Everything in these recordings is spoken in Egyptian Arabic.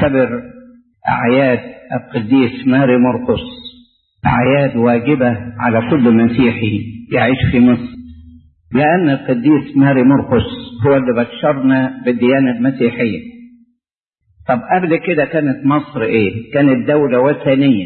نعتبر أعياد القديس ماري مرقس أعياد واجبة على كل مسيحي يعيش في مصر لأن القديس ماري مرقس هو اللي بشرنا بالديانة المسيحية طب قبل كده كانت مصر إيه؟ كانت دولة وثنية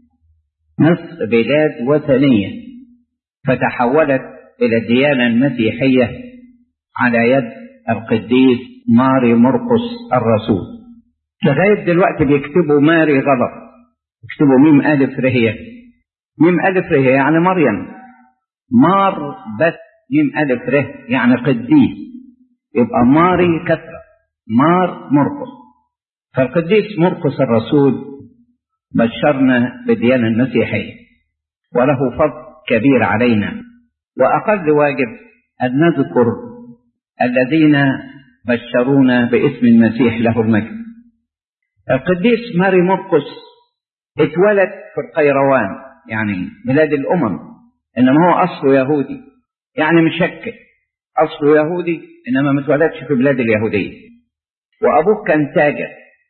مصر بلاد وثنية فتحولت إلى الديانة المسيحية على يد القديس ماري مرقس الرسول لغاية دلوقتي بيكتبوا ماري غلط يكتبوا ميم ألف رهية ميم ألف رهية يعني مريم مار بس ميم ألف ره يعني قديس يبقى ماري كثرة مار مرقس فالقديس مرقس الرسول بشرنا بالديانة المسيحية وله فضل كبير علينا وأقل واجب أن نذكر الذين بشرونا باسم المسيح له المجد القديس ماري مرقس اتولد في القيروان يعني بلاد الأمم إنما هو أصله يهودي يعني مشكل أصله يهودي إنما ما اتولدش في بلاد اليهودية وأبوه كان تاجر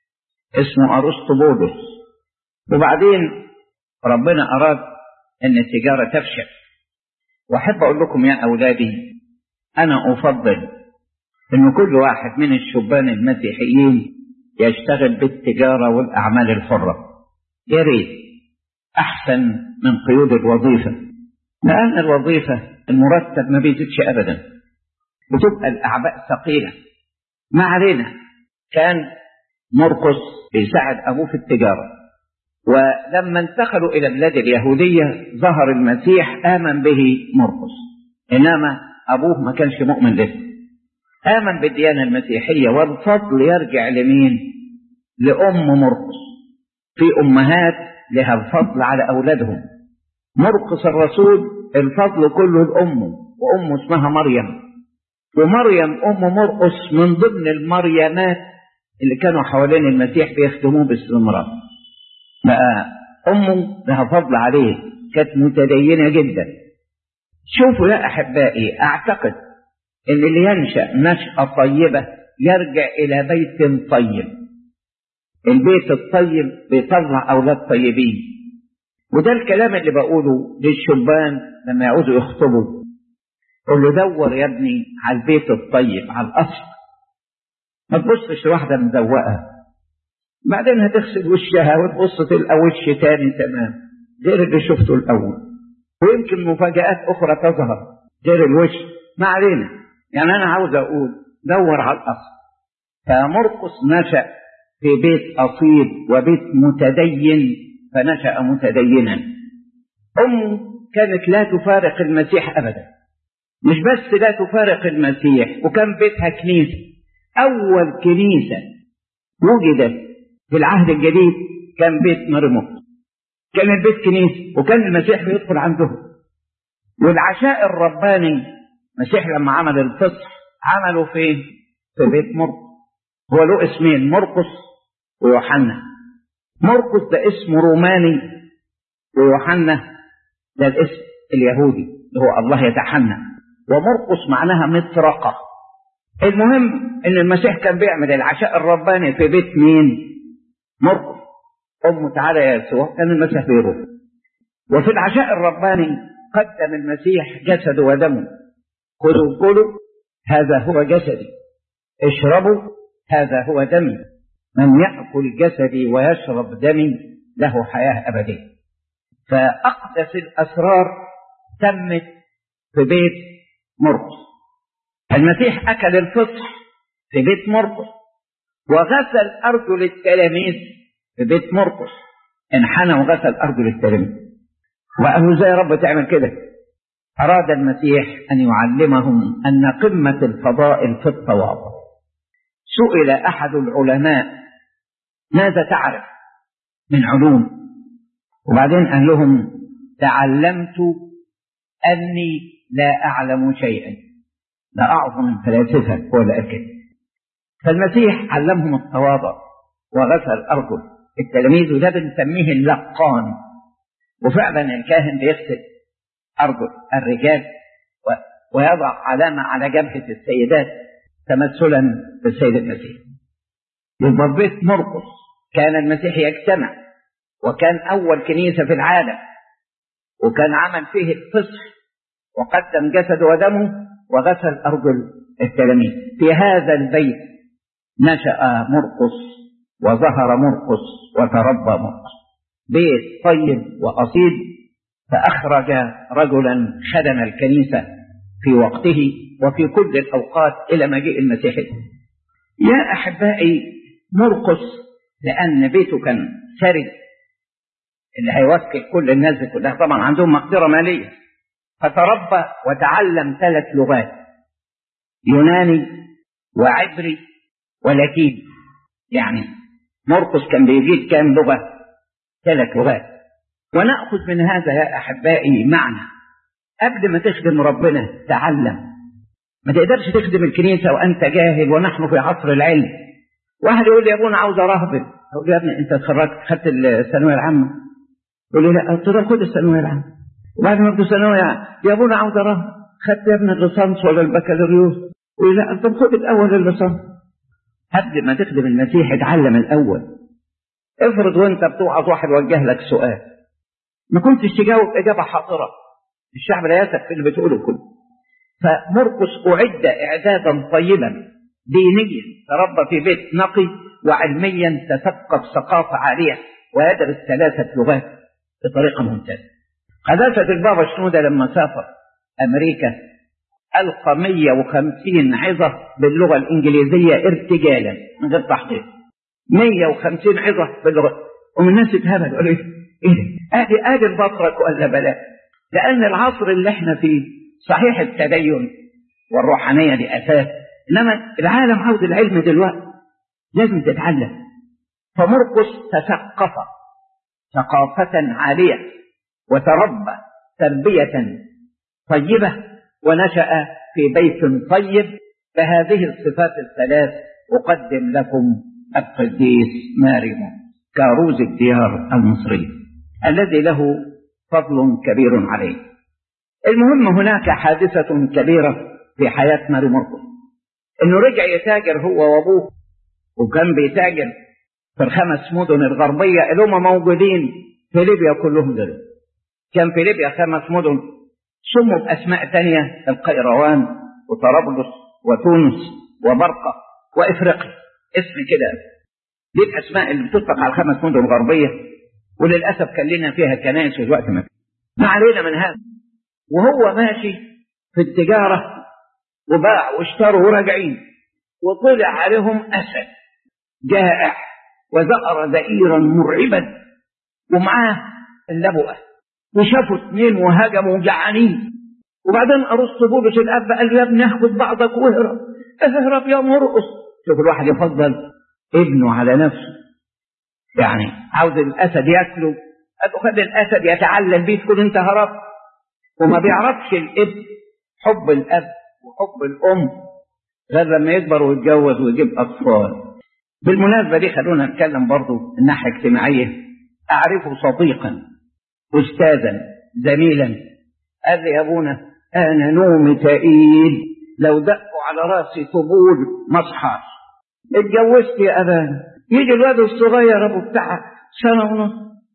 اسمه أرسطو وبعدين ربنا أراد أن التجارة تفشل وأحب أقول لكم يا أولادي أنا أفضل أن كل واحد من الشبان المسيحيين يشتغل بالتجارة والأعمال الحرة يا ريت أحسن من قيود الوظيفة لأن الوظيفة المرتب ما بيزيدش أبدا بتبقى الأعباء ثقيلة ما علينا كان مرقس بيساعد أبوه في التجارة ولما انتقلوا إلى البلاد اليهودية ظهر المسيح آمن به مرقس إنما أبوه ما كانش مؤمن به آمن بالديانة المسيحية والفضل يرجع لمين؟ لأم مرقس في أمهات لها الفضل على أولادهم مرقس الرسول الفضل كله لأمه وأمه اسمها مريم ومريم أم مرقس من ضمن المريمات اللي كانوا حوالين المسيح بيخدموه باستمرار بقى أمه لها فضل عليه كانت متدينة جدا شوفوا يا أحبائي أعتقد إن اللي ينشأ نشأة طيبة يرجع إلى بيت طيب البيت الطيب بيطلع أولاد طيبين وده الكلام اللي بقوله للشبان لما يعوزوا يخطبوا قول له دور يا ابني على البيت الطيب على الأصل ما تبصش واحدة مزوقة بعدين هتغسل وشها وتبص تلقى وش تاني تمام غير اللي شفته الأول ويمكن مفاجآت أخرى تظهر غير الوش ما علينا يعني أنا عاوز أقول دور على الأصل فمرقس نشأ في بيت أصيل وبيت متدين فنشأ متدينا أمه كانت لا تفارق المسيح أبدا مش بس لا تفارق المسيح وكان بيتها كنيسة أول كنيسة وجدت في العهد الجديد كان بيت مرموق كان البيت كنيسة وكان المسيح بيدخل عندهم والعشاء الرباني المسيح لما عمل الفصح عمله فين؟ في بيت مرقس هو له اسمين مرقس ويوحنا مرقس ده اسم روماني ويوحنا ده الاسم اليهودي اللي هو الله يتحنى ومرقس معناها مطرقة المهم ان المسيح كان بيعمل العشاء الرباني في بيت مين مرقس امه تعالى يا يسوع كان المسيح بيروح وفي العشاء الرباني قدم المسيح جسده ودمه خذوا كلوا هذا هو جسدي اشربوا هذا هو دمي من يأكل جسدي ويشرب دمي له حياة أبدية فأقدس الأسرار تمت في بيت مرقس المسيح أكل الفصح في بيت مرقس وغسل أرجل التلاميذ في بيت مرقس انحنى وغسل أرجل التلاميذ وقالوا ازاي يا رب تعمل كده أراد المسيح أن يعلمهم أن قمة الفضائل في التواضع سئل أحد العلماء ماذا تعرف من علوم وبعدين قال لهم تعلمت أني لا أعلم شيئا لا أعظم من فلاسفة ولا أكل فالمسيح علمهم التواضع وغسل أرجل التلاميذ وده بنسميه اللقان وفعلا الكاهن بيغسل أرجل الرجال ويضع علامة على جبهة السيدات تمثلا بالسيد المسيح يبقى بيت مرقس كان المسيح يجتمع وكان أول كنيسة في العالم وكان عمل فيه الفصح وقدم جسد ودمه وغسل أرجل التلاميذ في هذا البيت نشأ مرقس وظهر مرقس وتربى مرقس بيت طيب وأصيل فأخرج رجلا خدم الكنيسة في وقته وفي كل الأوقات إلى مجيء المسيح يا أحبائي مرقس لأن بيته كان سرد اللي هيوكل كل الناس دي كلها طبعا عندهم مقدرة مالية فتربى وتعلم ثلاث لغات يوناني وعبري ولاتيني يعني مرقس كان بيجيد كام لغة ثلاث لغات ونأخذ من هذا يا أحبائي معنى قبل ما تخدم ربنا تعلم ما تقدرش تخدم الكنيسة وأنت جاهل ونحن في عصر العلم واحد يقول لي يا ابونا عاوز أرهبن أقول يا ابني أنت اتخرجت خدت الثانوية العامة يقول لي لا قلت له خد الثانوية العامة وبعد ما ابدا ثانوية يا ابونا عاوز أرهب خدت يا ابني الليسانس ولا البكالوريوس يقول لا أنت خد الأول الليسانس قبل ما تخدم المسيح اتعلم الأول افرض وانت بتوعظ واحد وجه لك سؤال ما كنتش تجاوب إجابة حاضرة الشعب لا يثق في اللي بتقوله كله فمرقس أعد إعدادا طيبا دينيا تربى في بيت نقي وعلميا تثقف ثقافة عالية ويدرس ثلاثة لغات بطريقة ممتازة قداسة البابا شنودة لما سافر أمريكا ألقى 150 عظة باللغة الإنجليزية ارتجالا من غير تحقيق 150 عظة باللغة ومن الناس اتهبل قالوا ايه؟ ايه ادي ادي البطرك ولا بلاء لأن العصر اللي احنا فيه صحيح التدين والروحانية دي أساس إنما العالم عاوز العلم دلوقتي لازم تتعلم فمرقس تثقف ثقافة عالية وتربى تربية طيبة ونشأ في بيت طيب فهذه الصفات الثلاث أقدم لكم القديس ماريمون كاروز الديار المصري الذي له فضل كبير عليه المهم هناك حادثة كبيرة في حياة ماري مرقس انه رجع يتاجر هو وابوه وكان بيتاجر في الخمس مدن الغربية اللي هم موجودين في ليبيا كلهم دول كان في ليبيا خمس مدن سموا بأسماء تانية القيروان وطرابلس وتونس وبرقة وإفريقيا اسم كده دي الأسماء اللي بتطلق على الخمس مدن الغربية وللأسف كان لنا فيها كنائس في وقت ما ما علينا من هذا وهو ماشي في التجارة وباع واشتروا وراجعين وطلع عليهم أسد جائع وزأر زئيرا مرعبا ومعاه اللبؤة وشافوا اثنين وهجموا جعانين وبعدين أرسط بولس الأب قال له يا ابني اخد بعضك واهرب اهرب يا مرقص شوف الواحد يفضل ابنه على نفسه يعني عاوز الأسد ياكله قال له خلي الأسد يتعلم بيه تكون أنت هربت وما بيعرفش الابن حب الأب وحب الأم غير لما يكبر ويتجوز ويجيب أطفال بالمناسبة دي خلونا نتكلم برضو الناحية الاجتماعية أعرفه صديقا أستاذا زميلا قال لي يا أبونا أنا نومي تقيل لو دقوا على راسي طبول ما اصحاش اتجوزت يا أبانا يجي الواد الصغير أبو بتاع سنة ونص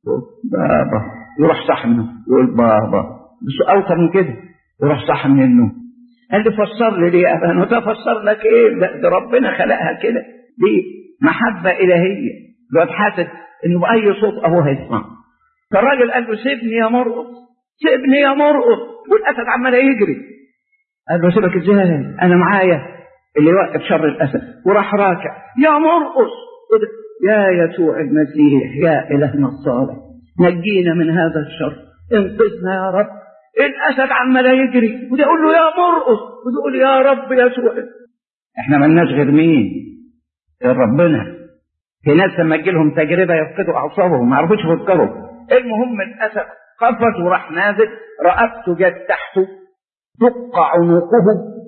بابا يروح صح منه يقول بابا بس أوطى من كده يروح صح من النوم قال لي فسر لي ليه يا أبانا وده فسر لك إيه ده, ده ربنا خلقها كده دي محبة إلهية الواد حاسس إنه بأي صوت أبوه هيسمع فالراجل قال له سيبني يا مرقص سيبني يا مرقص والأسد عمال يجري قال له سيبك ازاي أنا معايا اللي يوقف شر الأسد وراح راكع يا مرقص يا يسوع المسيح يا إلهنا الصالح نجينا من هذا الشر انقذنا يا رب الأسد عمال يجري وده يقول له يا مرقص وده يقول يا رب يسوع احنا مالناش غير مين غير ربنا في ناس لما تجي لهم تجربه يفقدوا اعصابهم ما يعرفوش يفكروا المهم الاسد قفز وراح نازل رقبته جت تحته دق عنقه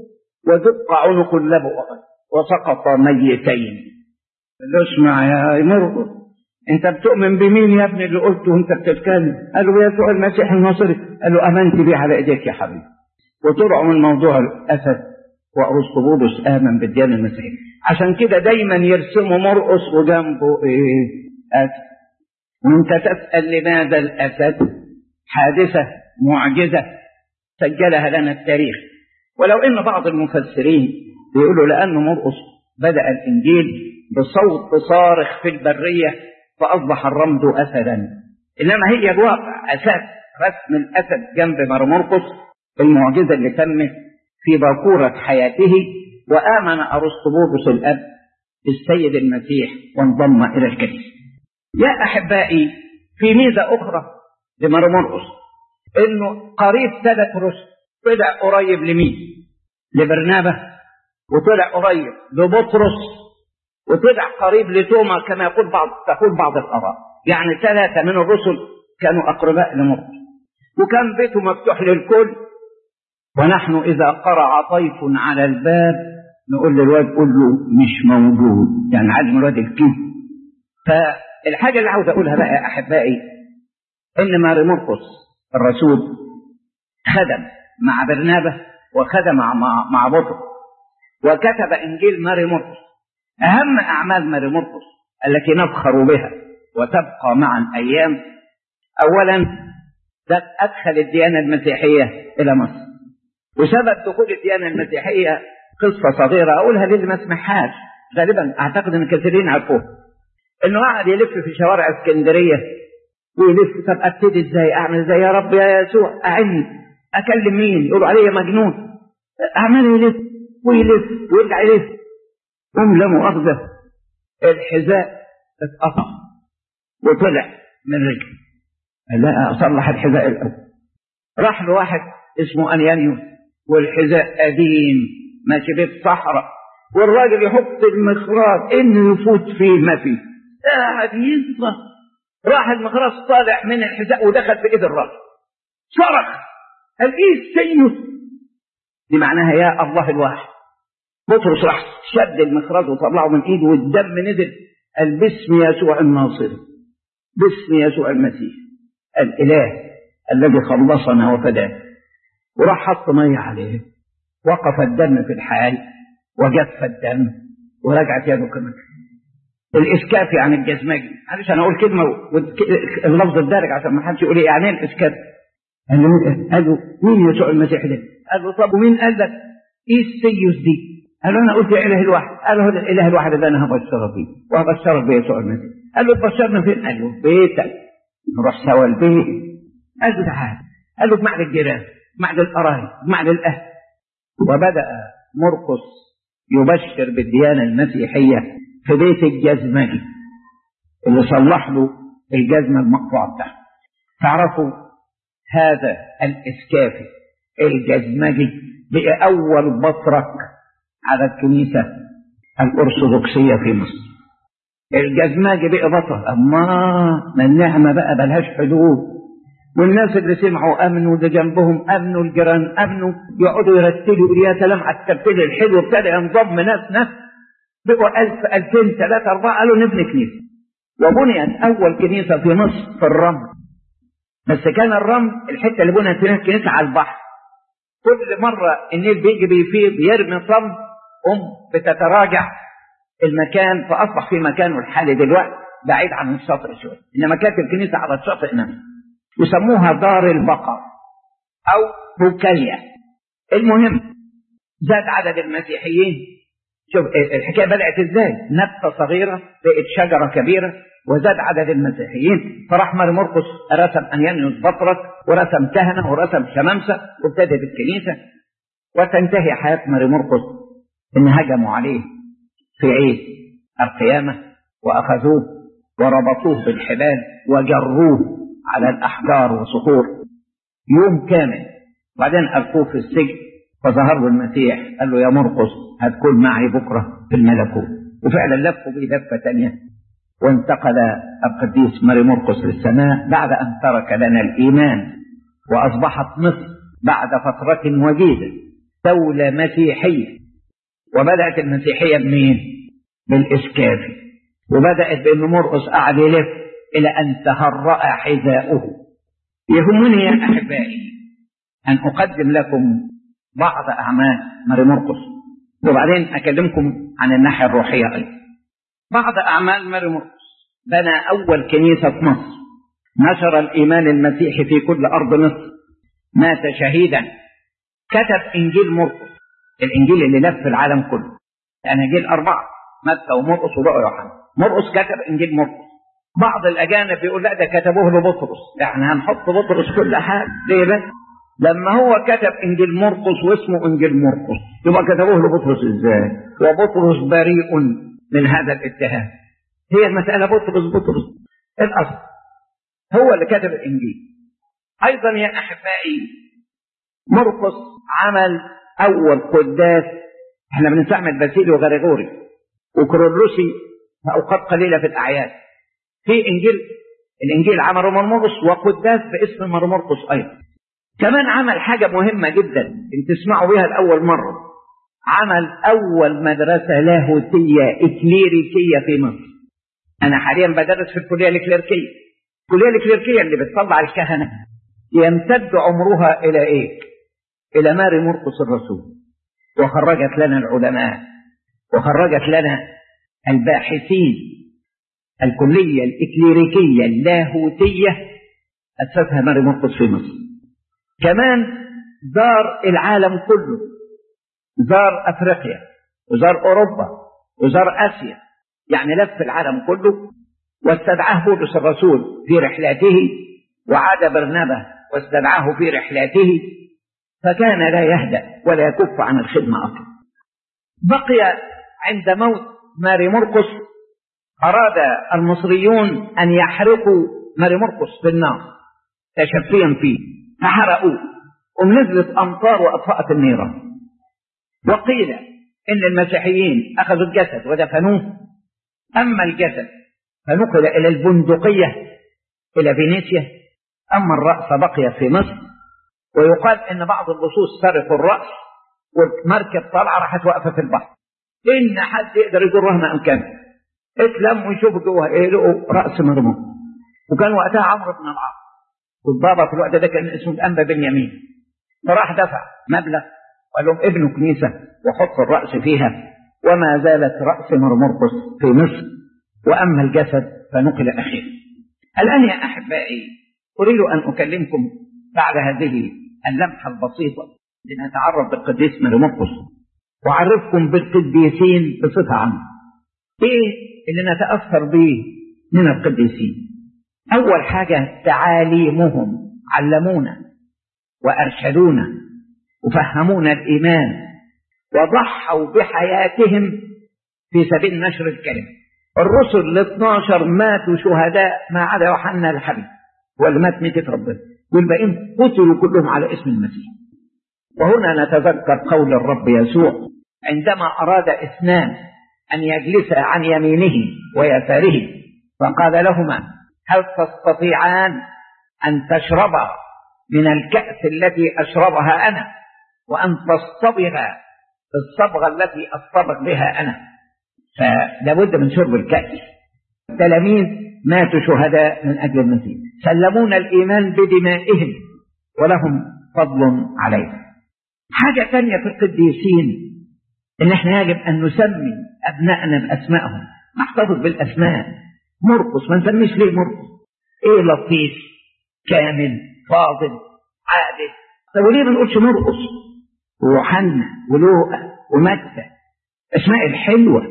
ودق عنق اللبؤ وسقط ميتين قال اسمع يا مرقص انت بتؤمن بمين يا ابني اللي قلته وانت بتتكلم قال له يسوع المسيح الناصري قال له امنت بيه على ايديك يا حبيبي وطلعوا من موضوع الاسد وارسطبولس امن بالديانه المسيحيه عشان كده دايما يرسموا مرقص وجنبه ايه أسد وانت تسأل لماذا الأسد حادثة معجزة سجلها لنا التاريخ ولو ان بعض المفسرين بيقولوا لأن مرقس بدأ الإنجيل بصوت صارخ في البرية فأصبح الرمز أسدا إنما هي الواقع أساس رسم الأسد جنب مرمرقس المعجزة اللي تمت في باكورة حياته وآمن أرسطبولس الأب بالسيد المسيح وانضم إلى الكنيسة يا أحبائي في ميزة أخرى لمرمرقس إنه قريب ثلاث رسل طلع قريب لمين؟ لبرنابة وطلع قريب لبطرس وطلع قريب لتوما كما يقول بعض تقول بعض الآراء يعني ثلاثة من الرسل كانوا أقرباء لمرقس وكان بيته مفتوح للكل ونحن إذا قرع طيف على الباب نقول للواد قول له مش موجود يعني عزم الواد الكيد فالحاجة اللي عاوز أقولها بقى يا أحبائي إن ماري مرقس الرسول خدم مع برنابة وخدم مع, مع بطرس وكتب إنجيل ماري مرقس أهم أعمال ماري مرقس التي نفخر بها وتبقى مع الأيام أولا أدخل الديانة المسيحية إلى مصر وسبب دخول الديانة المسيحية قصة صغيرة أقولها للي ما سمعهاش غالبا أعتقد أن كثيرين عرفوها إنه قعد يلف في شوارع اسكندرية ويلف طب أبتدي إزاي أعمل إزاي يا رب يا يسوع أعني أكلم مين يقولوا علي مجنون أعمل يلف ويلف ويرجع يلف قم لا مؤاخذة الحذاء اتقطع وطلع من رجله لا أصلح الحذاء الأول راح له واحد اسمه أنيانيوس والحذاء قديم ماشي في الصحراء والراجل يحط المخراج انه يفوت فيه ما فيه قاعد يصرخ راح المخراج طالع من الحذاء ودخل في ايد الراجل صرخ الايد سينس دي معناها يا الله الواحد بطرس راح شد المخراج وطلعه من ايده والدم نزل قال باسم يسوع الناصري باسم يسوع المسيح الاله الذي خلصنا وفدانا وراح حط ميه عليه وقف الدم في الحال وجف الدم ورجعت يده كمان الاسكاف يعني الجزمجي معلش انا اقول كلمه اللفظ الدارج عشان ما حدش يقول لي يعني ايه الاسكاف قال له قال له مين يسوع المسيح ده؟ قال له طب ومين قال لك ايه السيوس دي؟ قال له انا قلت اله الواحد قال له الاله الواحد ده انا هبشرك بيه وهبشرك بيسوع المسيح قال له تبشرنا فين؟ قال له بيتك نروح سوا البيت قال له تعال قال له اجمع الجيران اجمع القرايب اجمع الاهل وبدأ مرقس يبشر بالديانة المسيحية في بيت الجزمجي اللي صلح له الجزمة المقطوعة بتاعته تعرفوا هذا الإسكافي الجزمجي بقى أول بطرك على الكنيسة الأرثوذكسية في مصر الجزماجي بقى بطل أما ما النعمة بقى بلهاش حدود والناس اللي سمعوا امنوا اللي جنبهم امنوا الجيران امنوا يقعدوا يرتلوا يا سلام على الترتيل الحلو ابتدى ينضم ناس ناس بقوا ألف ألفين ثلاثة أربعة قالوا نبني كنيسة وبنيت أول كنيسة في مصر في الرمل بس كان الرمل الحتة اللي بنيت فيها الكنيسة على البحر كل مرة النيل بيجي بيفيض يرمي صم أم بتتراجع المكان فأصبح في مكانه الحالي دلوقتي بعيد عن الشاطئ شوية إنما كانت الكنيسة على الشاطئ نفسه يسموها دار البقر او بوكاليا المهم زاد عدد المسيحيين شوف الحكايه بدات ازاي نبته صغيره بقت شجره كبيره وزاد عدد المسيحيين فراح ماري مرقس رسم انيانيوس بطرس ورسم كهنه ورسم شمامسه وابتدت الكنيسه وتنتهي حياه ماري مرقس ان هجموا عليه في عيد القيامه واخذوه وربطوه بالحبال وجروه على الأحجار وصخور يوم كامل بعدين ألقوه في السجن فظهر له المسيح قال له يا مرقس هتكون معي بكرة في الملكوت وفعلا لفوا بيه لفة تانية وانتقل القديس ماري مرقس للسماء بعد أن ترك لنا الإيمان وأصبحت مصر بعد فترة وجيزة دولة مسيحية وبدأت المسيحية بمين؟ بالإسكافي وبدأت بأن مرقس قعد يلف إلى أن تهرأ حذاؤه يهمني يا أحبائي أن أقدم لكم بعض أعمال ماري مرقس وبعدين أكلمكم عن الناحية الروحية أيضا بعض أعمال ماري مرقس بنى أول كنيسة في مصر نشر الإيمان المسيحي في كل أرض مصر مات شهيدا كتب إنجيل مرقس الإنجيل اللي لف العالم كله الأناجيل أربعة متى ومرقس ولقى يوحنا مرقس كتب إنجيل مرقس بعض الأجانب بيقول لا ده كتبوه لبطرس يعني هنحط بطرس كل حاجة ليه بس لما هو كتب إنجيل مرقس واسمه إنجيل مرقس يبقى كتبوه لبطرس إزاي وبطرس بريء من هذا الاتهام هي المسألة بطرس بطرس الأصل هو اللي كتب الإنجيل أيضا يا أحبائي مرقس عمل أول قداس احنا بنستعمل باسيلي وغريغوري وكرولوسي في أوقات قليلة في الأعياد في إنجيل الإنجيل عمله مرمرقس وقداس باسم مرمرقس أيضا كمان عمل حاجة مهمة جدا انت تسمعوا بيها لأول مرة عمل أول مدرسة لاهوتية إكليريكية في مصر أنا حاليا بدرس في الكلية الإكليريكية الكلية الإكليريكية اللي بتطلع الكهنة يمتد عمرها إلى إيه؟ إلى ماري مرقس الرسول وخرجت لنا العلماء وخرجت لنا الباحثين الكلية الإكليريكية اللاهوتية أسسها ماري مرقس في مصر كمان زار العالم كله زار أفريقيا وزار أوروبا وزار آسيا يعني لف العالم كله واستدعاه بولس الرسول في رحلاته وعاد برنابه واستدعاه في رحلاته فكان لا يهدأ ولا يكف عن الخدمة أصلا بقي عند موت ماري مرقس أراد المصريون أن يحرقوا ماري مرقس بالنار تشفيا فيه فحرقوه ونزلت أمطار وأطفأت النيران وقيل إن المسيحيين أخذوا الجسد ودفنوه أما الجسد فنقل إلى البندقية إلى فينيسيا أما الرأس بقي في مصر ويقال إن بعض اللصوص سرقوا الرأس والمركب طالعة راحت واقفة في البحر إن حد يقدر يجرها ما أمكن اتلم ويشوفوا جوه إيه لقوا رأس مرموم وكان وقتها عمرو بن العاص والبابا في الوقت ده كان اسمه الأنبا بنيامين فراح دفع مبلغ وقال لهم ابنوا كنيسة وحطوا الرأس فيها وما زالت رأس مرمرقس في مصر وأما الجسد فنقل أخيرا الآن يا أحبائي أريد أن أكلمكم بعد هذه اللمحة البسيطة لنتعرف بالقديس مرمرقس وأعرفكم بالقديسين بصفة عامة إيه اللي نتأثر به من القديسين أول حاجة تعاليمهم علمونا وأرشدونا وفهمونا الإيمان وضحوا بحياتهم في سبيل نشر الكلمة الرسل ال 12 ماتوا شهداء ما عدا يوحنا الحبيب هو اللي مات ميتة ربنا والباقيين قتلوا كلهم على اسم المسيح وهنا نتذكر قول الرب يسوع عندما أراد اثنان أن يجلسا عن يمينه ويساره فقال لهما هل تستطيعان أن تشربا من الكأس التي أشربها أنا وأن تصطبغا الصبغة التي أصطبغ بها أنا فلابد من شرب الكأس التلاميذ ماتوا شهداء من أجل المسيح سلمونا الإيمان بدمائهم ولهم فضل علينا حاجة ثانية في القديسين إن إحنا يجب أن نسمي أبنائنا بأسمائهم نحتفظ بالأسماء مرقس ما نسميش ليه مرقس إيه لطيف كامل فاضل عادل طب وليه ما نقولش مرقس ويوحنا ولوقا ومتى اسماء الحلوه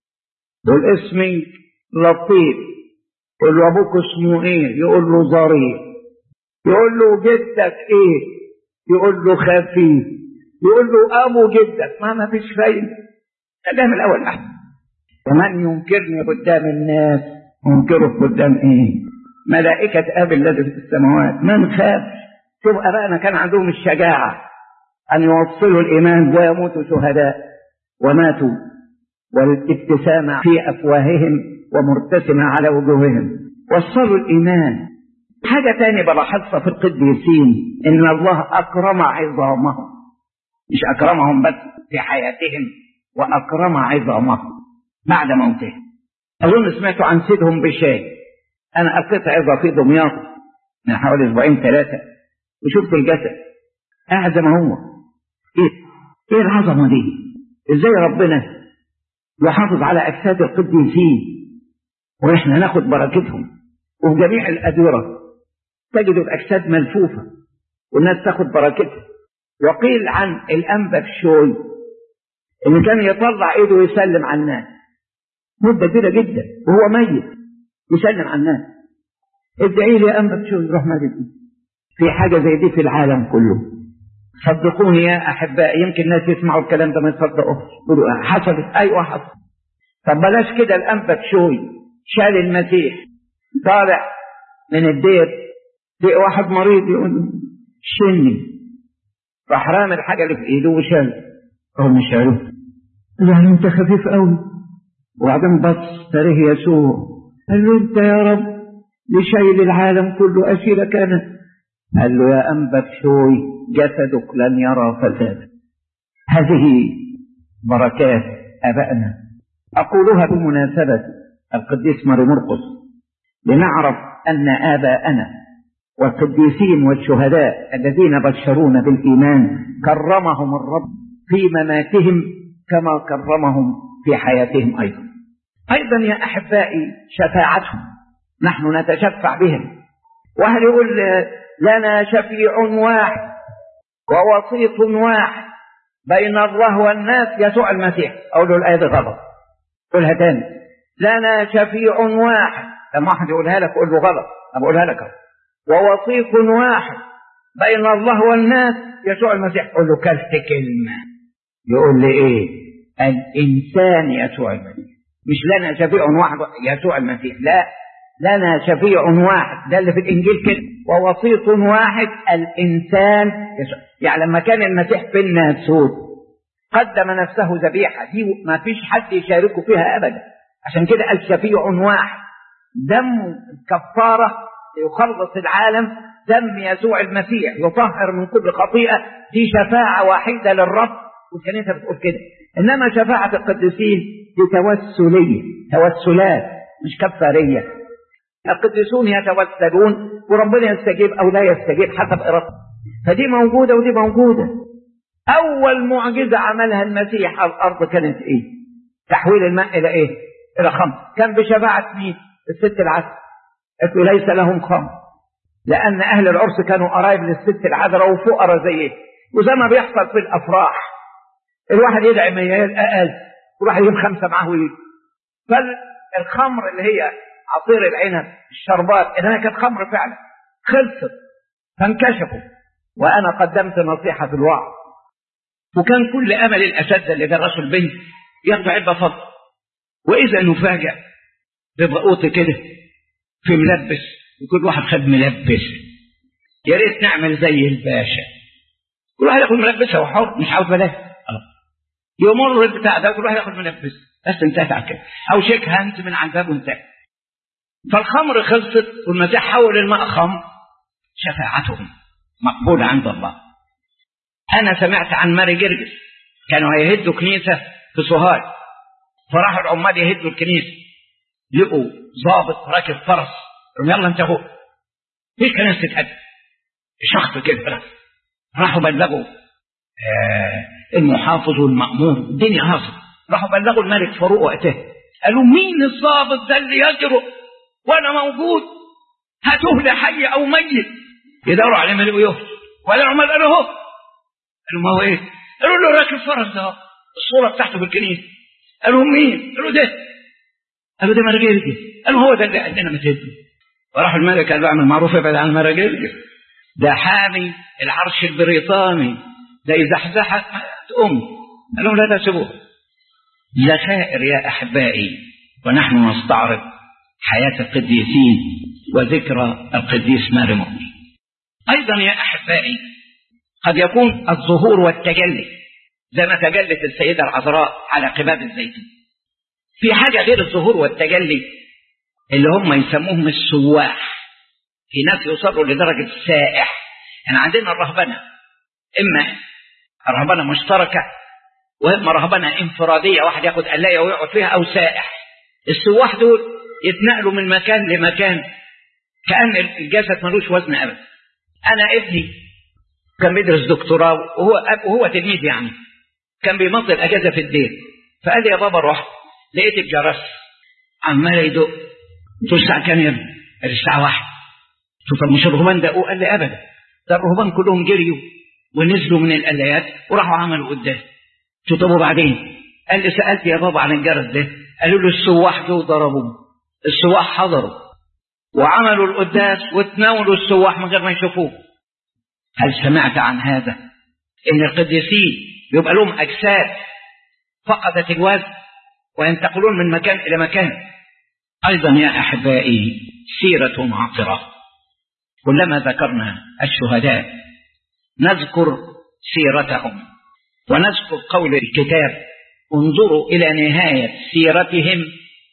دول اسمي لطيف يقول له ابوك اسمه ايه يقول له ظريف يقول له جدك ايه يقول له خفيف يقول له ابو جدك ما ما فيش فايده ده من الاول احسن ومن ينكرني قدام الناس انكره قدام ايه ملائكة اب الذي في السماوات ما نخاف شوف ابائنا كان عندهم الشجاعة ان يوصلوا الايمان ويموتوا شهداء وماتوا والابتسامة في افواههم ومرتسمة على وجوههم وصلوا الايمان حاجة تانية بلاحظها في القديسين ان الله اكرم عظامهم مش اكرمهم بس في حياتهم واكرم عظامهم بعد موتهم اظن سمعتوا عن سيدهم بشاي انا القيت عظة في دمياط من حوالي اسبوعين ثلاثة وشفت الجسد قاعد زي ما هو ايه ايه العظمة دي ازاي ربنا يحافظ على اجساد القديسين ونحن ناخد بركتهم وفي جميع الأديرة تجد الأجساد ملفوفة والناس تاخد بركتها وقيل عن الأنبا بشوي إن كان يطلع إيده ويسلم على الناس مدة كبيرة جدا وهو ميت يسلم على الناس ادعي لي يا أنبا بشوي روح مادد في حاجة زي دي في العالم كله صدقوني يا أحبائي يمكن الناس يسمعوا الكلام ده ما يصدقوش يقولوا حصلت أيوة حصلت طب بلاش كده الأنبا بشوي شال المسيح طالع من الدير لقى واحد مريض يقول شني راح رامي الحاجة اللي في ايده وشال هو مش عارف يعني انت خفيف قوي وبعدين بص تاريه يسوع قال له انت يا رب لشيل العالم كله اسيرك انا قال له يا انبا بشوي جسدك لن يرى فسادا هذه بركات ابائنا اقولها بمناسبه القديس ماري مرقس لنعرف ان اباءنا والقديسين والشهداء الذين بشرونا بالإيمان كرمهم الرب في مماتهم كما كرمهم في حياتهم أيضا أيضا يا أحبائي شفاعتهم نحن نتشفع بهم وهل يقول لنا شفيع واحد ووسيط واحد بين الله والناس يسوع المسيح أقول له الآية دي غلط قولها تاني لنا شفيع واحد لما واحد يقولها لك قول له غلط أنا بقولها لك أهو ووسيط واحد بين الله والناس يسوع المسيح قول له كلت كلمة يقول لي ايه الانسان يسوع المسيح مش لنا شفيع واحد يسوع المسيح لا لنا شفيع واحد ده اللي في الانجيل كده ووسيط واحد الانسان يسوع يعني لما كان المسيح في الناسوت قدم نفسه ذبيحه دي ما فيش حد يشاركه فيها ابدا عشان كده قال شفيع واحد دم الكفاره ليخلص العالم دم يسوع المسيح يطهر من كل خطيئة دي شفاعة واحدة للرب والكنيسة بتقول كده إنما شفاعة القديسين دي توسلية توسلات مش كفارية القديسون يتوسلون وربنا يستجيب أو لا يستجيب حسب إرادته فدي موجودة ودي موجودة أول معجزة عملها المسيح على الأرض كانت إيه؟ تحويل الماء إلى إيه؟ إلى خمر كان بشفاعة مين؟ الست العسل قالت له ليس لهم خمر لأن أهل العرس كانوا قرايب للست العذراء وفقراء زيه وزي ما بيحصل في الأفراح الواحد يدعي ميال أقل وراح يجيب خمسة معاه ويجي فالخمر اللي هي عصير العنب الشربات إنها كانت خمر فعلا خلصت فانكشفوا وأنا قدمت نصيحة في الوعظ وكان كل أمل الأساتذة اللي درسوا البنت ياخدوا علبة فضة وإذا نفاجأ ببقوط كده في ملبس وكل واحد خد ملبس يا ريت نعمل زي الباشا كل واحد ياخد ملبسه وحر مش عاوز بلاش يمر البتاع ده كل واحد ياخد ملبس بس انتهت على كده او شيك هاند من على الباب وانتهى فالخمر خلصت والمسيح حول الماء خمر شفاعتهم مقبولة عند الله أنا سمعت عن ماري جرجس كانوا هيهدوا كنيسة في سوهاج فراحوا العمال يهدوا الكنيسة لقوا ضابط راكب فرس قالوا يلا انت هو فيش كنيسة تتهد شخص كده راحوا بلغوا آه المحافظ والمأمور الدنيا هاصل راحوا بلغوا الملك فاروق وقتها قالوا مين الضابط ده اللي يجرؤ وانا موجود هاتوه لي حي او ميت يدوروا عليه ما لقوا يهجر ولا العمال قالوا هو قالوا ما هو ايه قالوا له راكب فرس ده الصوره بتاعته في الكنيسه قالوا مين قالوا ده قالوا ده مرجلجي قالوا هو ده اللي عندنا مسجد وراح الملك قال له اعمل معروف ابعد عن مرجلجي ده حامي العرش البريطاني ده يزحزحك تقوم قال لهم لا لا سيبوه ذخائر يا احبائي ونحن نستعرض حياه القديسين وذكرى القديس ماري مرقس ايضا يا احبائي قد يكون الظهور والتجلي زي ما تجلت السيده العذراء على قباب الزيتون في حاجه غير الظهور والتجلي اللي هم يسموهم السواح في ناس يوصلوا لدرجه السائح يعني عندنا الرهبنه اما رهبنه مشتركه واما رهبنه انفراديه واحد ياخد قلايه ويقعد فيها او سائح السواح دول يتنقلوا من مكان لمكان كان الجسد ملوش وزن ابدا انا ابني كان بيدرس دكتوراه وهو وهو تلميذ يعني كان بيمضي الاجازه في الدين فقال لي يا بابا رحت لقيت الجرس عمال يدق قلت له الساعة كام يا ابني؟ قال الساعة واحد قلت له طب مش الرهبان دقوا؟ قال لي أبدا ده الرهبان كلهم جريوا ونزلوا من القلايات وراحوا عملوا قدام قلت له طب وبعدين؟ قال لي سألت يا بابا عن الجرس ده قالوا له السواح جه وضربوه السواح حضروا وعملوا القداس وتناولوا السواح من غير ما يشوفوه هل سمعت عن هذا ان القديسين يبقى لهم اجساد فقدت الوزن وينتقلون من مكان الى مكان ايضا يا احبائي سيره عطره كلما ذكرنا الشهداء نذكر سيرتهم ونذكر قول الكتاب انظروا الى نهايه سيرتهم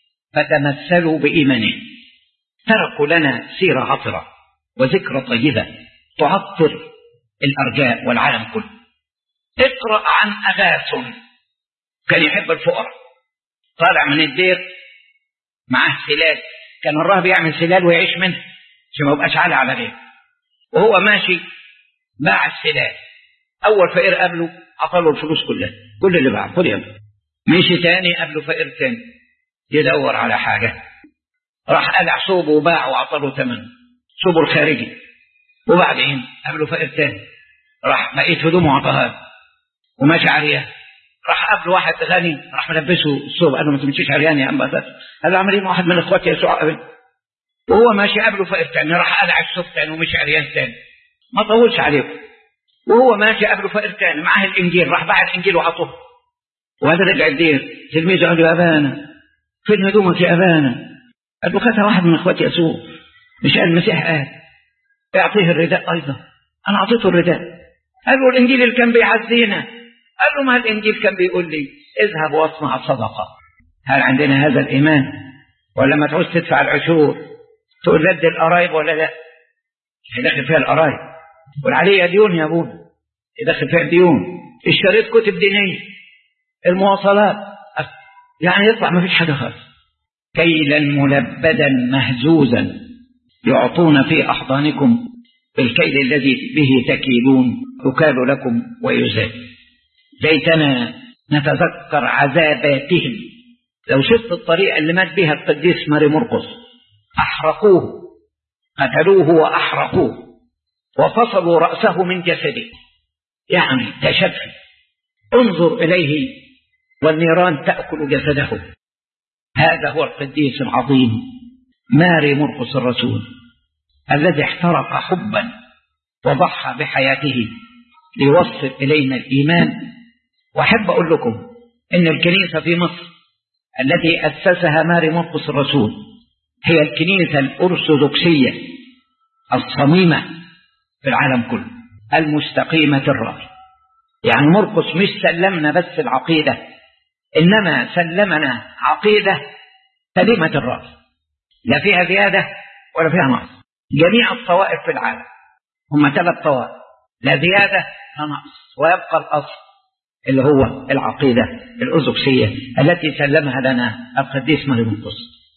فتمثلوا بايمانهم تركوا لنا سيره عطره وذكرى طيبه تعطر الارجاء والعالم كله اقرا عن اغاث كان يحب الفقراء طالع من الدير معاه سلال كان الراهب يعمل سلال ويعيش منه عشان ما يبقاش عالي على غيره وهو ماشي باع السلال اول فقير قابله عطاله الفلوس كلها كل اللي باعه خد يا ابني مشي تاني قابله فقير تاني يدور على حاجه راح قلع صوبه وباع وعطاله ثمنه صوبه الخارجي وبعدين قابله فقير تاني راح لقيت هدومه وعطاها وماشي عريان راح قابله واحد غني راح ملبسه الثوب قال له ما تمشيش عريان يا ام قال له عمل ايه واحد من اخواتي يسوع قابل وهو ماشي قابله فقير تاني راح قلع الثوب تاني ومشي عريان تاني ما طولش عليكم وهو ماشي قابله فقير تاني معاه الانجيل راح باع الانجيل وعطوه وهذا رجع الدير تلميذه قال له يا ابانا فين هدومك يا ابانا قال له خدها واحد من اخواتي يسوع مش قال المسيح قال اعطيه الرداء ايضا انا اعطيته الرداء قال له الانجيل اللي كان بيعزينا قال له ما الانجيل كان بيقول لي اذهب واصنع صدقه هل عندنا هذا الايمان ولا ما تعوز تدفع العشور تقول رد القرايب ولا لا هيدخل فيها القرايب والعليه ديون يا ابونا يدخل فيها ديون اشتريت كتب دينيه المواصلات يعني يطلع ما فيش حاجه خالص كيلا ملبدا مهزوزا يعطون في احضانكم بالكيل الذي به تكيلون يكال لكم ويزاد ليتنا نتذكر عذاباتهم لو شفت الطريقة اللي مات بها القديس ماري مرقس أحرقوه قتلوه وأحرقوه وفصلوا رأسه من جسده يعني تشفي انظر إليه والنيران تأكل جسده هذا هو القديس العظيم ماري مرقس الرسول الذي احترق حبا وضحى بحياته ليوصل إلينا الإيمان وأحب أقول لكم إن الكنيسة في مصر التي أسسها ماري مرقس الرسول هي الكنيسة الأرثوذكسية الصميمة في العالم كله المستقيمة الرأي يعني مرقس مش سلمنا بس العقيدة إنما سلمنا عقيدة سليمة الرأي لا فيها زيادة ولا فيها نقص جميع الطوائف في العالم هم ثلاث طوائف لا زيادة لا نقص ويبقى الأصل اللي هو العقيدة الأرثوذكسية التي سلمها لنا القديس ماري مرقس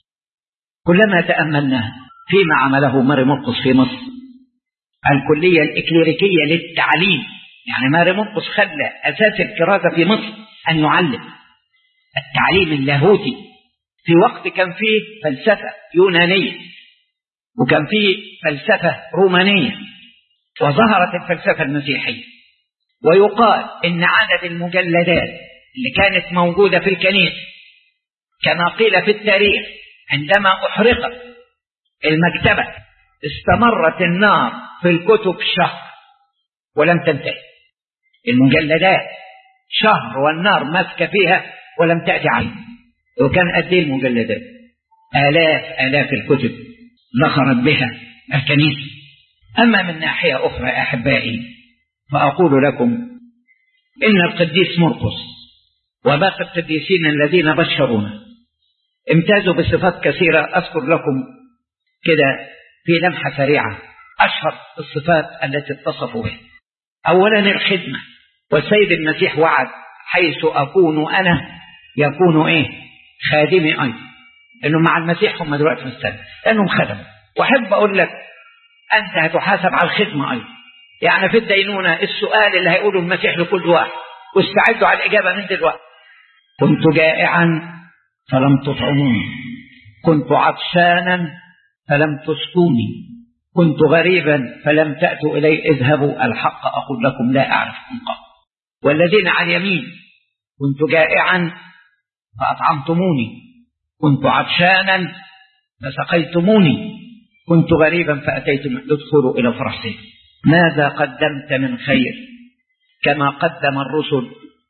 كلما تأملنا فيما عمله ماري مرقس في مصر الكلية الإكليريكية للتعليم يعني ماري مرقس خلى أساس الكراسة في مصر أن يعلم التعليم اللاهوتي في وقت كان فيه فلسفة يونانية وكان فيه فلسفة رومانية وظهرت الفلسفة المسيحية ويقال إن عدد المجلدات اللي كانت موجودة في الكنيسة كما قيل في التاريخ عندما أحرقت المكتبة استمرت النار في الكتب شهر ولم تنتهي المجلدات شهر والنار ماسكة فيها ولم تأتي عنه وكان قد ايه المجلدات آلاف آلاف الكتب ذخرت بها الكنيسة أما من ناحية أخرى أحبائي فأقول لكم إن القديس مرقس وباقي القديسين الذين بشرونا امتازوا بصفات كثيرة أذكر لكم كده في لمحة سريعة أشهر الصفات التي اتصفوا بها أولا الخدمة والسيد المسيح وعد حيث أكون أنا يكون إيه خادمي أيضا إنه مع المسيح هم دلوقتي في السنة لأنهم خدموا وأحب أقول لك أنت هتحاسب على الخدمة أيضا يعني في الدينونة السؤال اللي هيقوله المسيح لكل واحد واستعدوا على الإجابة من دلوقتي كنت جائعا فلم تطعموني كنت عطشانا فلم تسقوني كنت غريبا فلم تأتوا إلي اذهبوا الحق أقول لكم لا أعرفكم قط والذين على اليمين كنت جائعا فأطعمتموني كنت عطشانا فسقيتموني كنت غريبا فأتيتم ادخلوا إلى فرحتي ماذا قدمت من خير كما قدم الرسل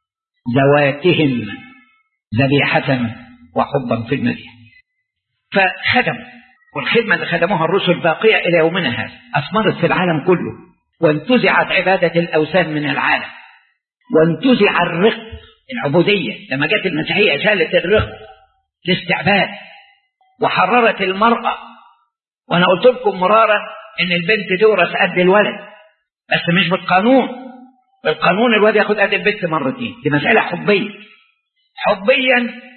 ذواتهم ذبيحة وحبا في المدينة فخدموا والخدمة اللي خدموها الرسل باقية إلى يومنا هذا أثمرت في العالم كله وانتزعت عبادة الأوثان من العالم وانتزع الرق العبودية لما جت المسيحية شالت الرق الاستعباد وحررت المرأة وأنا قلت لكم مرارا إن البنت تورث قد الولد بس مش بالقانون بالقانون الولد ياخد قد البنت مرتين دي مسألة حبية حبيا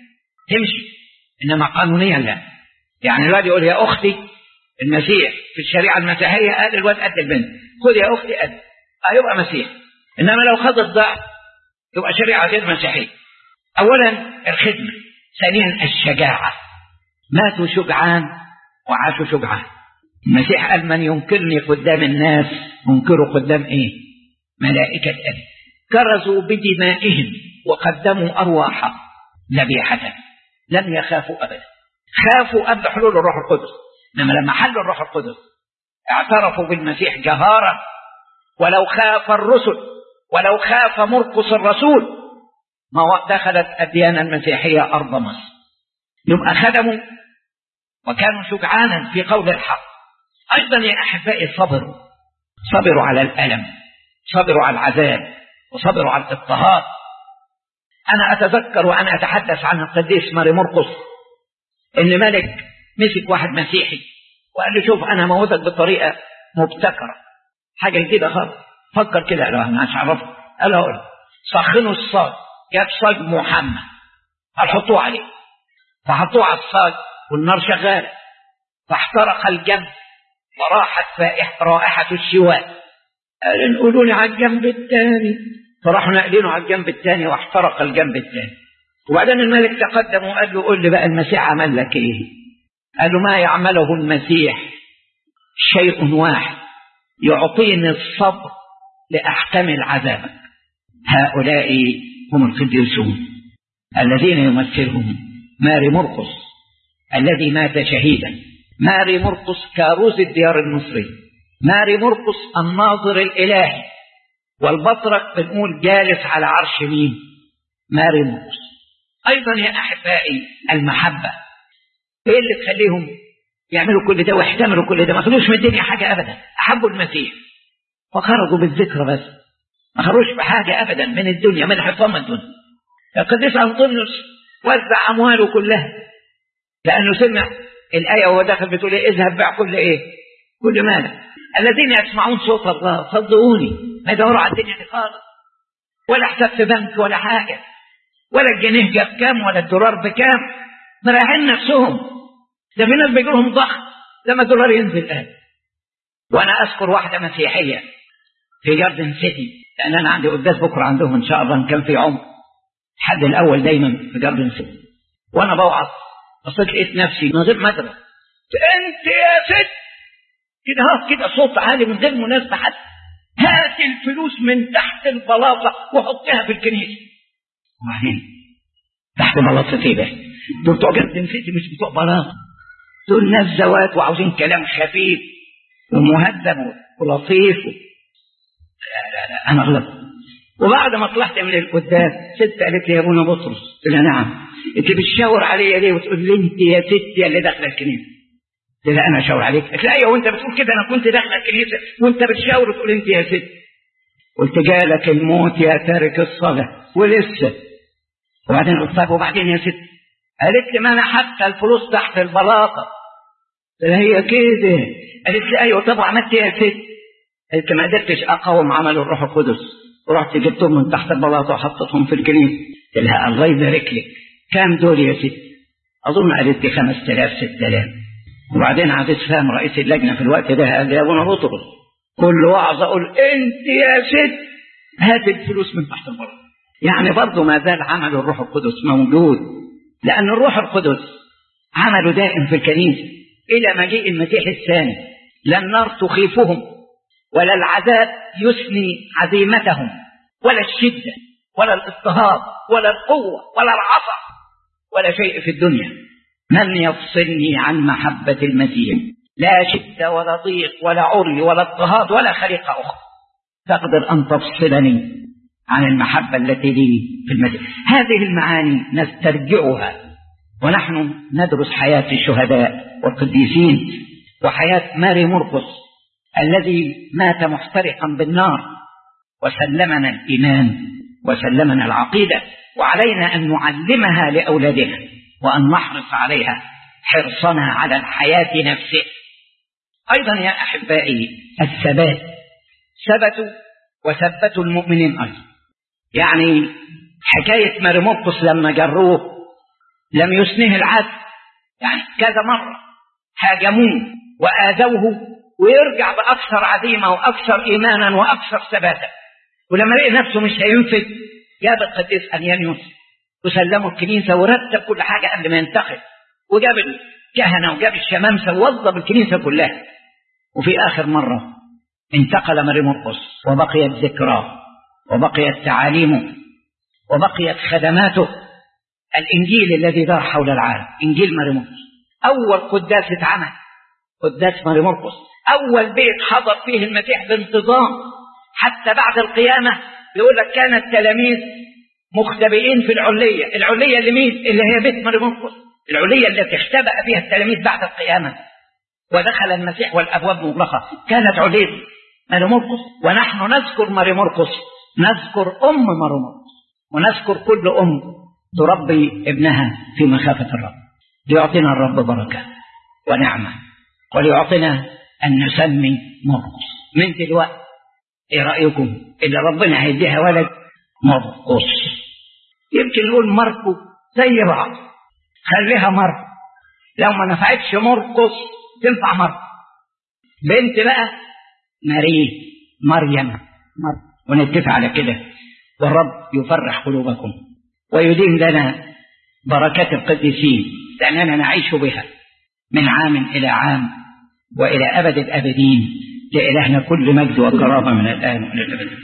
تمشي إنما قانونيا لا يعني الولد يقول يا أختي المسيح في الشريعة المسيحية قال الولد قد البنت خد يا أختي قد هيبقى مسيح إنما لو خد الضعف يبقى شريعة غير مسيحية أولا الخدمة ثانيا الشجاعة ماتوا شجعان وعاشوا شجعان المسيح قال من ينكرني قدام الناس انكره قدام ايه ملائكة أبي كرزوا بدمائهم وقدموا أرواحهم ذبيحة لم يخافوا أبدا خافوا قبل حلول الروح القدس إنما لما حل الروح القدس اعترفوا بالمسيح جهارا ولو خاف الرسل ولو خاف مرقس الرسول ما دخلت الديانة المسيحية أرض مصر يبقى خدموا وكانوا شجعانا في قول الحق أيضا يا أحبائي صبروا صبروا على الألم صبروا على العذاب وصبروا على الاضطهاد أنا أتذكر وأنا أتحدث عن القديس ماري مرقس إن ملك مسك واحد مسيحي وقال له شوف أنا موتك بطريقة مبتكرة حاجة جديدة خالص فكر كده قال له أنا مش عرفت قال له أقول سخنوا الصاج جاب صاج محمد هنحطوه عليه فحطوه على الصاج والنار شغالة فاحترق الجنب وراحت رائحة الشواء قال نقولوا لي على الجنب الثاني فراحوا نقلينه على الجنب الثاني واحترق الجنب الثاني وبعدين الملك تقدم وقال له قول لي بقى المسيح عمل لك ايه قال له ما يعمله المسيح شيء واحد يعطيني الصبر لأحتمل عذابك هؤلاء هم القديسون الذين يمثلهم ماري مرقس الذي مات شهيدا ماري مرقس كاروز الديار المصري ماري مرقس الناظر الإلهي والبطرك بنقول جالس على عرش مين ماري مرقس أيضا يا أحبائي المحبة إيه اللي تخليهم يعملوا كل ده ويحتملوا كل ده ما خدوش من الدنيا حاجة أبدا أحبوا المسيح وخرجوا بالذكرى بس ما خرجوش بحاجة أبدا من الدنيا من حطام الدنيا القديس أنطونيوس وزع أمواله كلها لأنه سمع الآية وهو داخل بتقول إيه اذهب بيع كل إيه كل مالك الذين يسمعون صوت الله صدقوني ما يدوروا على الدنيا دي خالص ولا حساب في بنك ولا حاجة ولا الجنيه جاب كام ولا الدولار بكام مريحين نفسهم ده في ناس بيجي لهم ضغط لما الدولار ينزل الآن وأنا أذكر واحدة مسيحية في جاردن سيتي لأن أنا عندي قداس بكرة عندهم إن شاء الله إن كان في عمر الحد الأول دايما في جاردن سيتي وأنا بوعظ بصيت لقيت نفسي من غير مدرة أنت يا ست كده ها كده صوت عالي من غير مناسبة حتى هات الفلوس من تحت البلاطة وحطها في الكنيسة وبعدين تحت بلاطة ايه ده؟ دول بتوع جاردن سيتي مش بتوع بلاطة دول ناس زوات وعاوزين كلام خفيف ومهذب ولطيف لا لا لا انا غلط وبعد ما طلعت من القداس ست قالت لي يا ابونا بطرس قلت لها نعم انت بتشاور عليا ليه وتقول لي انت يا ستي اللي داخله الكنيسه قلت لها انا اشاور عليك قالت لا ايوه وانت بتقول كده انا كنت داخله الكنيسه وانت بتشاور وتقول انت يا ستي قلت جالك الموت يا تارك الصلاه ولسه وبعدين قلت طيب وبعدين يا ستي قالت لي ما انا حتى الفلوس تحت البلاطه قلت لها هي كده قالت لي ايوه طب عملت ايه يا ست قلت ما قدرتش اقاوم عمل الروح القدس ورحت جبتهم من تحت البلاطه وحطيتهم في الكنيسه قلت لها الله يبارك لك كام دول يا ست اظن قالت لي 5000 6000 وبعدين عايز فهم رئيس اللجنه في الوقت ده قال لي يا ابونا بطرس كل وعظ اقول انت يا ست هات الفلوس من تحت البلاطه يعني برضه ما زال عمل الروح القدس موجود لان الروح القدس عمله دائم في الكنيسة إلى مجيء المسيح الثاني لا النار تخيفهم ولا العذاب يثني عزيمتهم ولا الشدة ولا الاضطهاد ولا القوة ولا العصا ولا شيء في الدنيا من يفصلني عن محبة المسيح لا شدة ولا ضيق ولا عري ولا اضطهاد ولا خليقة أخرى تقدر أن تفصلني عن المحبة التي لي في المسيح هذه المعاني نسترجعها ونحن ندرس حياة الشهداء والقديسين وحياة ماري مرقس الذي مات محترقا بالنار وسلمنا الإيمان وسلمنا العقيدة وعلينا أن نعلمها لأولادنا وأن نحرص عليها حرصنا على الحياة نفسه أيضا يا أحبائي الثبات ثبتوا وثبتوا المؤمنين أيضا يعني حكاية مرموقس لما جروه لم يسنه العدل يعني كذا مرة هاجموه وآذوه ويرجع بأكثر عزيمة وأكثر إيمانا وأكثر ثباتا ولما لقي نفسه مش هينفذ جاب القديس أنيانيوس وسلموا الكنيسة ورتب كل حاجة قبل ما ينتقل وجاب الكهنة وجاب الشمامسة ووظف الكنيسة كلها وفي آخر مرة انتقل مريمورقس وبقيت ذكراه وبقيت تعاليمه وبقيت خدماته الإنجيل الذي دار حول العالم إنجيل مريمورقس أول قداس اتعمل قداس مريمورقس أول بيت حضر فيه المسيح بانتظام حتى بعد القيامة يقول لك كان التلاميذ مختبئين في العلية العلية اللي مين اللي هي بيت مريمورقس العلية التي اختبأ فيها التلاميذ بعد القيامة ودخل المسيح والأبواب مغلقة كانت علية مريمورقس ونحن نذكر مريمورقس نذكر أم مريمورقس ونذكر كل أم تربي ابنها في مخافة الرب ليعطينا الرب بركة ونعمة وليعطينا أن نسمي مرقس من دلوقتي ايه رأيكم اللي ربنا هيديها ولد مرقس يمكن نقول ماركو زي بعض خليها ماركو لو ما نفعتش مرقس تنفع مرقس بنت بقى ماري مريم مر ونتفق على كده والرب يفرح قلوبكم ويدين لنا بركات القديسين لأننا نعيش بها من عام إلى عام وإلى أبد الأبدين لإلهنا كل مجد وكرامة من الآن وإلى الأبد